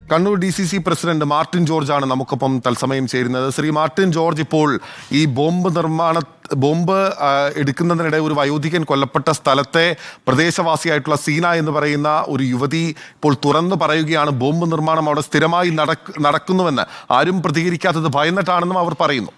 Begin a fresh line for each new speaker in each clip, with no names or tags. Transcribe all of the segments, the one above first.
Kannur D C C president Martin George ആണ് നമുക്കൊപ്പം തത്സമയം ചേരുന്നത് ശ്രീ മാർട്ടിൻ ജോർജ് ഇപ്പോൾ ഈ ബോംബ് നിർമ്മാണ ബോംബ് ആ, എടുക്കുന്നതിനിടെ ഒരു വയോധികൻ കൊല്ലപ്പെട്ട സ്ഥലത്തെ പ്രദേശവാസിയായിട്ടുള്ള സീന എന്ന് പറയുന്ന ഒരു യുവതി ഇപ്പോൾ തുറന്നു പറയുകയാണ് ബോംബ് നിർമ്മാണം അവിടെ സ്ഥിരമായി നടക്ക് നടക്കുന്നുവെന്ന് ആരും പ്രതികരിക്കാത്തത് ഭയന്നിട്ടാണെന്നും അവർ പറയുന്നു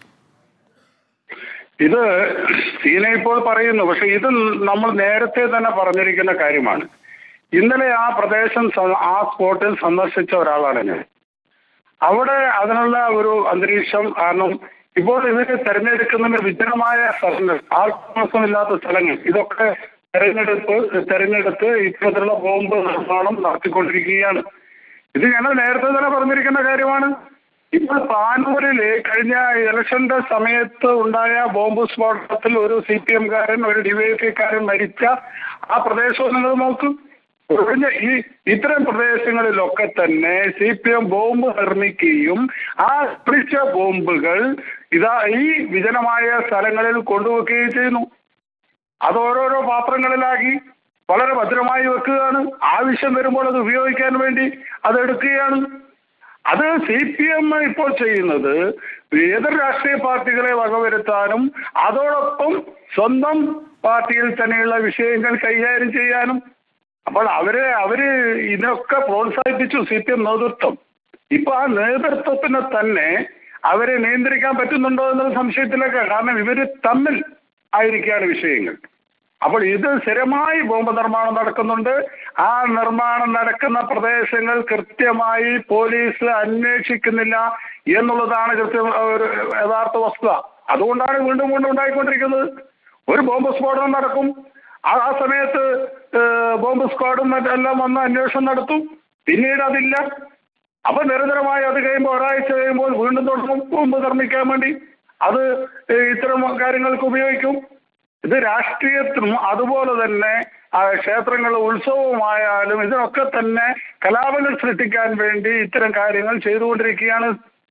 ഇത് സീന ഇപ്പോൾ പറയുന്നു പക്ഷെ ഇത് നമ്മൾ നേരത്തെ തന്നെ പറഞ്ഞിരിക്കുന്ന കാര്യമാണ് ഇന്നലെ ആ പ്രദേശം സ- ആ സ്പോട്ടിൽ സന്ദർശിച്ച ഒരാളാണ് ഞാൻ അവിടെ അതിനുള്ള ഒരു അന്തരീക്ഷം കാരണം ഇപ്പോൾ ഇവര് തെരഞ്ഞെടുക്കുന്ന വിജനമായ സ്ഥലങ്ങൾ ആൾത്താമസമില്ലാത്ത സ്ഥലങ്ങൾ ഇതൊക്കെ തെരഞ്ഞെടുപ്പ് തെരഞ്ഞെടുത്ത് ഇത്തരത്തിലുള്ള ബോംബ് നിർമ്മാണം നടത്തിക്കൊണ്ടിരിക്കുകയാണ് ഇത് ഞങ്ങൾ നേരത്തെ തന്നെ പറഞ്ഞിരിക്കുന്ന കാര്യമാണ് ഇപ്പോൾ പാനൂരില് കഴിഞ്ഞ ഇലക്ഷന്റെ സമയത്ത് ഉണ്ടായ ബോംബ് സ്ഫോടനത്തിൽ ഒരു സി പി എംകാരൻ ഒരു ഡിവൈഎഫ്ഐക്കാരൻ മരിച്ച ആ പ്രദേശവും നിങ്ങൾ നോക്കും ഒഴിഞ്ഞ ഈ ഇത്തരം പ്രദേശങ്ങളിലൊക്കെ തന്നെ സി പി എം ബോംബ് നിർമ്മിക്കുകയും ആ പിടിച്ച ബോംബുകൾ ഇതാ ഈ വിജനമായ സ്ഥലങ്ങളിൽ കൊണ്ടുവെക്കുകയും ചെയ്യുന്നു അത് ഓരോരോ പാത്രങ്ങളിലാക്കി വളരെ ഭദ്രമായി വെക്കുകയാണ് ആവശ്യം വരുമ്പോൾ അത് ഉപയോഗിക്കാൻ വേണ്ടി അത് എടുക്കുകയാണ് അത് സി പി എം ഇപ്പോൾ ചെയ്യുന്നത് ഏതൊരു രാഷ്ട്രീയ പാർട്ടികളെ വകവരുത്താനും അതോടൊപ്പം സ്വന്തം പാർട്ടിയിൽ തന്നെയുള്ള വിഷയങ്ങൾ കൈകാര്യം ചെയ്യാനും അപ്പോൾ അവര് അവര് ഇതിനൊക്കെ പ്രോത്സാഹിപ്പിച്ചു സി പി എം നേതൃത്വം ഇപ്പൊ ആ നേതൃത്വത്തിനെ തന്നെ അവരെ നിയന്ത്രിക്കാൻ പറ്റുന്നുണ്ടോ എന്നുള്ള സംശയത്തിലൊക്കെ കാരണം ഇവര് തമ്മിൽ ആയിരിക്കുകയാണ് വിഷയങ്ങൾ അപ്പോൾ ഇത് സ്ഥിരമായി ബോംബ് നിർമ്മാണം നടക്കുന്നുണ്ട് ആ നിർമ്മാണം നടക്കുന്ന പ്രദേശങ്ങൾ കൃത്യമായി പോലീസ് അന്വേഷിക്കുന്നില്ല എന്നുള്ളതാണ് കൃത്യം ഒരു യഥാർത്ഥ വസ്തുത അതുകൊണ്ടാണ് വീണ്ടും വീണ്ടും ഉണ്ടായിക്കൊണ്ടിരിക്കുന്നത് ഒരു ബോംബ് സ്ഫോടനം നടക്കും ആ ആ സമയത്ത് ഏഹ്, ബോംബ് സ്ക്വാഡും മറ്റെല്ലാം വന്ന് അന്വേഷണം നടത്തും പിന്നീട് അതില്ല അപ്പൊ നിരന്തരമായി അത് കഴിയുമ്പോൾ ഒരാഴ്ച കഴിയുമ്പോൾ വീണ്ടും തുടങ്ങും ബോംബ് നിർമ്മിക്കാൻ വേണ്ടി അത് ഏഹ്, ഇത്തരം കാര്യങ്ങൾക്ക് ഉപയോഗിക്കും ഇത് രാഷ്ട്രീയത്തിനും അതുപോലെ തന്നെ ആ ക്ഷേത്രങ്ങൾ ഉത്സവമായാലും ഇതിനൊക്കെ തന്നെ കലാപങ്ങൾ സൃഷ്ടിക്കാൻ വേണ്ടി ഇത്തരം കാര്യങ്ങൾ ചെയ്തുകൊണ്ടിരിക്കുകയാണ്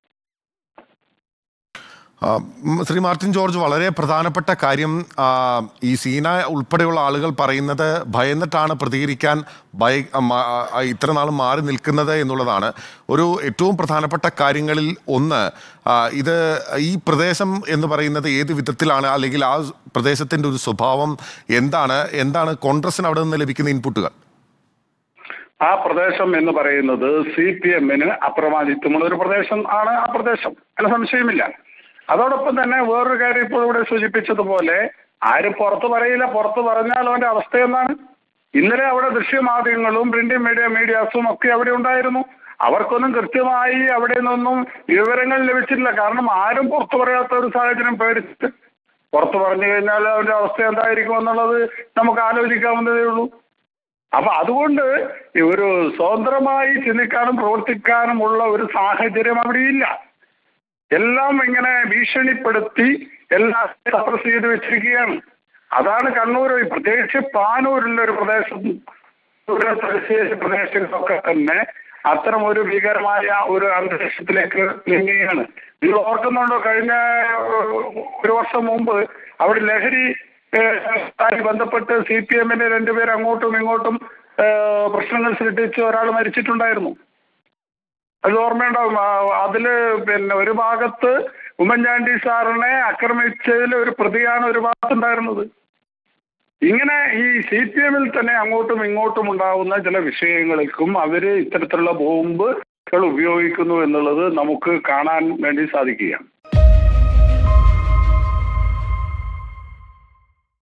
ആ, ഉം, ശ്രീ മാർട്ടിൻ ജോർജ് വളരെ പ്രധാനപ്പെട്ട കാര്യം ആ, ഈ സീന ഉൾപ്പെടെയുള്ള ആളുകൾ പറയുന്നത് ഭയന്നിട്ടാണ് പ്രതികരിക്കാൻ ഭയ മ- ആ, ഇത്ര നാൾ മാറി നിൽക്കുന്നത് എന്നുള്ളതാണ് ഒരു ഏറ്റവും പ്രധാനപ്പെട്ട കാര്യങ്ങളിൽ ഒന്ന് ആ, ഇത് ഈ പ്രദേശം എന്ന് പറയുന്നത് ഏത് വിധത്തിലാണ് അല്ലെങ്കിൽ ആ പ്രദേശത്തിൻ്റെ ഒരു സ്വഭാവം എന്താണ് എന്താണ് കോൺഗ്രസിന് അവിടെ നിന്ന് ലഭിക്കുന്ന ഇൻപുട്ടുകൾ
ആ പ്രദേശം എന്ന് പറയുന്നത് സി പി എമ്മിന് അപ്രമാദിത്വമുള്ള ഒരു പ്രദേശം ആണ് ആ പ്രദേശം അതിന് സംശയമില്ല അതോടൊപ്പം തന്നെ വേറൊരു കാര്യം ഇപ്പോൾ ഇവിടെ സൂചിപ്പിച്ചതുപോലെ ആരും പുറത്ത് പറയില്ല പുറത്ത് പറഞ്ഞാൽ അവന്റെ അവസ്ഥ എന്താണ് ഇന്നലെ അവിടെ ദൃശ്യമാധ്യമങ്ങളും പ്രിന്റ് മീഡിയ മീഡിയാസും ഒക്കെ അവിടെ ഉണ്ടായിരുന്നു അവർക്കൊന്നും കൃത്യമായി അവിടെ നിന്നൊന്നും വിവരങ്ങൾ ലഭിച്ചിട്ടില്ല കാരണം ആരും പുറത്തു പറയാത്ത ഒരു സാഹചര്യം പേടിച്ചിട്ട് പുറത്തു പറഞ്ഞു കഴിഞ്ഞാൽ അവന്റെ അവസ്ഥ എന്തായിരിക്കും എന്നുള്ളത് നമുക്ക് ആലോചിക്കാവുന്നതേ ഉള്ളൂ അപ്പൊ അതുകൊണ്ട് ഈ ഒരു സ്വതന്ത്രമായി ചിന്തിക്കാനും പ്രവർത്തിക്കാനുമുള്ള ഒരു സാഹചര്യം അവിടെയില്ല എല്ലാം ഇങ്ങനെ ഭീഷണിപ്പെടുത്തി എല്ലാം സപ്രസ് ചെയ്ത് വെച്ചിരിക്കുകയാണ് അതാണ് കണ്ണൂർ പ്രത്യേകിച്ച് പാനൂരിലുള്ള ഒരു പ്രദേശം ഒരു പരിശീലന പ്രദേശങ്ങളൊക്കെ തന്നെ അത്തരം ഒരു ഭീകരമായ ഒരു അന്തരീക്ഷത്തിലേക്ക് നീങ്ങുകയാണ് നിങ്ങൾ ഓർക്കുന്നുണ്ടോ കഴിഞ്ഞ ഏഹ്, ഒരു വർഷം മുമ്പ് അവിടെ ലഹരി ഏഹ്, ആയി ബന്ധപ്പെട്ട് സി പി എമ്മിന്റെ രണ്ടുപേർ അങ്ങോട്ടും ഇങ്ങോട്ടും ഏഹ്, പ്രശ്നങ്ങൾ സൃഷ്ടിച്ച് ഒരാൾ മരിച്ചിട്ടുണ്ടായിരുന്നു അത് ഓർമ്മയുണ്ടാവും ആ, അതില് പിന്നെ ഒരു ഭാഗത്ത് ഉമ്മൻചാണ്ടി സാറിനെ ആക്രമിച്ചതിൽ ഒരു പ്രതിയാണ് ഒരു ഭാഗത്തുണ്ടായിരുന്നത് ഇങ്ങനെ ഈ സി പി എമ്മിൽ തന്നെ അങ്ങോട്ടും ഇങ്ങോട്ടും ഉണ്ടാവുന്ന ചില വിഷയങ്ങൾക്കും അവര് ഇത്തരത്തിലുള്ള ബോംബുകൾ ഉപയോഗിക്കുന്നു എന്നുള്ളത് നമുക്ക് കാണാൻ വേണ്ടി സാധിക്കുകയാണ്